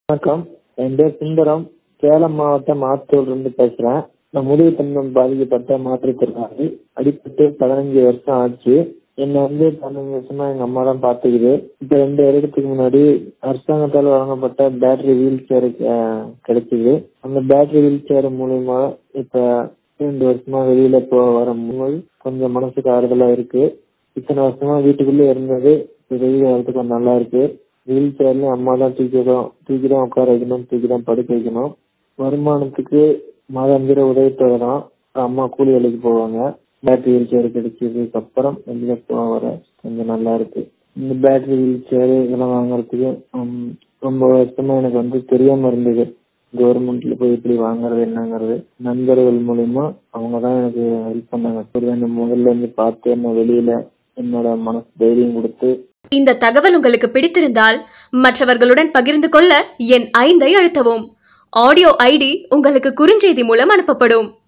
வணக்கம் என் பேர் சுந்தரம் சேலம் மாவட்டம் ஆத்தூர்லேருந்து பேசுகிறேன் நான் முதுகு தந்தம் பாதிக்கப்பட்ட மாற்றுத்திறனாளி அடிப்பட்டு பதினஞ்சு வருஷம் ஆச்சு என்னை வந்து பதினஞ்சு வருஷமா எங்க அம்மா தான் பாத்துக்குது இப்ப ரெண்டு வருடத்துக்கு முன்னாடி அரசாங்கத்தால் வழங்கப்பட்ட பேட்டரி வீல் சேர் கிடைச்சது அந்த பேட்டரி வீல் சேர் மூலியமா இப்ப ரெண்டு வருஷமா வெளியில போ வரும்போது கொஞ்சம் மனசுக்கு ஆறுதலா இருக்கு இத்தனை வருஷமா வீட்டுக்குள்ளே இருந்தது இப்ப வெளியில வரதுக்கு கொஞ்சம் நல்லா இருக்கு வீல் சேர்லயும் அம்மா தான் தூக்கி தான் தூக்கி தான் உட்கார வைக்கணும் தூக்கி தான் படுக்க வைக்கணும் வருமானத்துக்கு மாதாந்திர உதவித்தொகை தான் அம்மா கூலி வேலைக்கு போவாங்க பேட்டரி வீல் சேர் கிடைச்சதுக்கு அப்புறம் வெளியில போக வர கொஞ்சம் நல்லா இருக்கு இந்த பேட்டரி வீல் சேர் இதெல்லாம் வாங்குறதுக்கு ஹம், ரொம்ப வருஷமா எனக்கு வந்து தெரியாம இருந்தது கவர்மெண்ட்ல போய் இப்படி வாங்குறது என்னங்கிறது நண்பர்கள் மூலியமா அவங்க தான் எனக்கு ஹெல்ப் பண்ணாங்க சரி அந்த முதல்ல இருந்து பார்த்து என்ன வெளியில என்னோட மனசு தைரியம் கொடுத்து இந்த தகவல் உங்களுக்கு பிடித்திருந்தால் மற்றவர்களுடன் பகிர்ந்து கொள்ள என் ஐந்தை அழுத்தவும் ஆடியோ ஐடி உங்களுக்கு குறுஞ்செய்தி மூலம் அனுப்பப்படும்